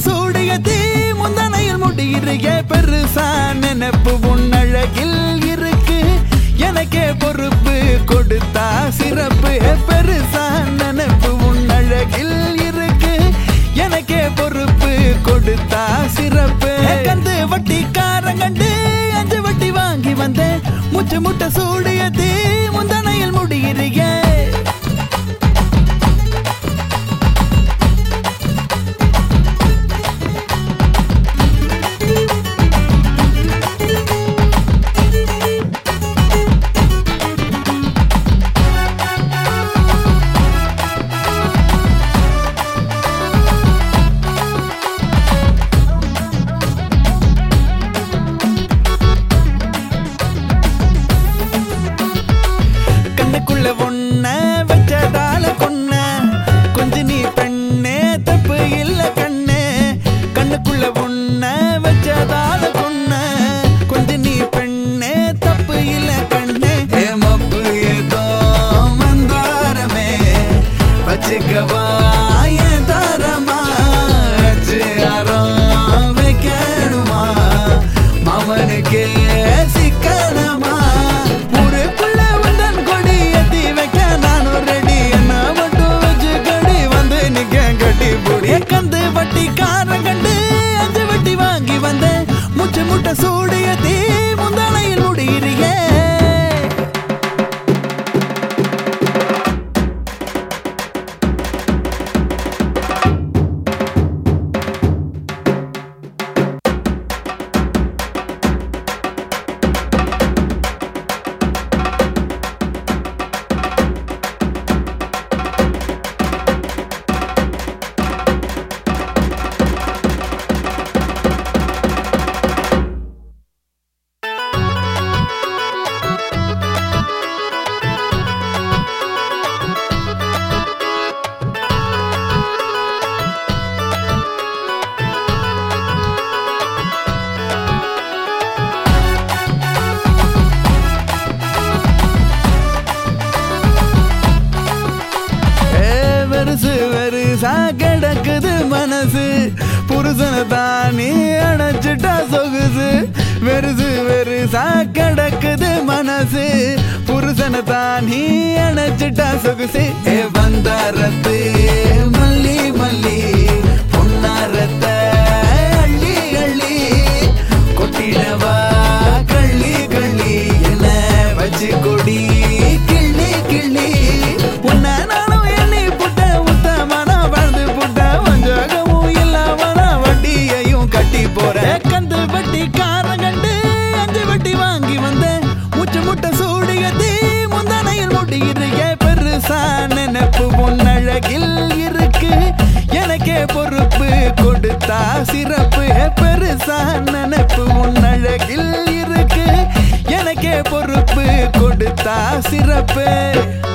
சூடியதி முந்தனையில் முடியிறிய பெருசா நினைப்பு உன்னழகில் இருக்கு எனக்கே பொறுப்பு கொடுத்தா சிறப்பு பெருசா நினைப்பு உன்னழகில் இருக்கு எனக்கே பொறுப்பு கொடுத்தா சிறப்பு கந்து வட்டி காரங்கண்டு அஞ்சு வட்டி வாங்கி வந்தேன் முச்சு முட்டை சூடியதி முந்தனையில் முடியிறிய கண்ணுக்குள்ள ஒன்ன வச்சதால கொன்ன கொஞ்ச நீ பெண்ணே தப்பு இல்ல கண்ணே கண்ணுக்குள்ள ஒன்ன வச்சதால கொன்ன கொஞ்ச நீ பெண்ணே தப்பு இல்ல கண்ணே ஏ மப்பு ஏதோ மந்தாரமே வச்சுக்கவா என் தாரமா வச்சு அறம் வைக்கணுமா மாமனுக்கே சிக்கனமா ஊருக்குள்ள உந்தன் கொடி ஏத்தி வைக்க நானும் ரெடி என்ன மட்டும் வச்சு கடி வந்து நிக்க கட்டி புடி கந்து வட்டி காரம் கண்டு அஞ்சு வட்டி வாங்கி வந்தேன் முச்சு முட்டை சூடு ஏத்தி முந்தானையில் முடியிறியே ஏ, வெறுசு வெறுசா கிடக்குது மனசு புருஷனை தானே அணைச்சிட்டா சொகுசு வெறுசு வெறுசா கிடக்குது மனசு புருஷனை தானே அணைச்சிட்டா சொகுசு ஏ வந்தாரத்து மல்லி மல்லி பொன்னாரத்த அள்ளி அள்ளி கொட்டிடவா கள்ளி கள்ளி என்ன வச்சு கொடி கிள்ளி கிள்ளி உன்னை நானும் எண்ணி புட்ட உத்தமன வாழ்ந்து புட்ட வஞ்சகமும் இல்லாம வட்டியையும் கட்டி போறேன் கந்து வட்டி காரம் கண்டு அஞ்சு வட்டி வாங்கி வந்தேன் முச்சு முட்டை சூடியதி முந்தனையில் முடியிறிய பெருசா நினைப்பு உன்னழகில் இருக்கு எனக்கே பொறுப்பு கொடுத்தா சிறப்பு பெருசா நினைப்பு உன்னழகில் இருக்கு எனக்கே பொறுப்பு கொடுத்தா சிறப்பு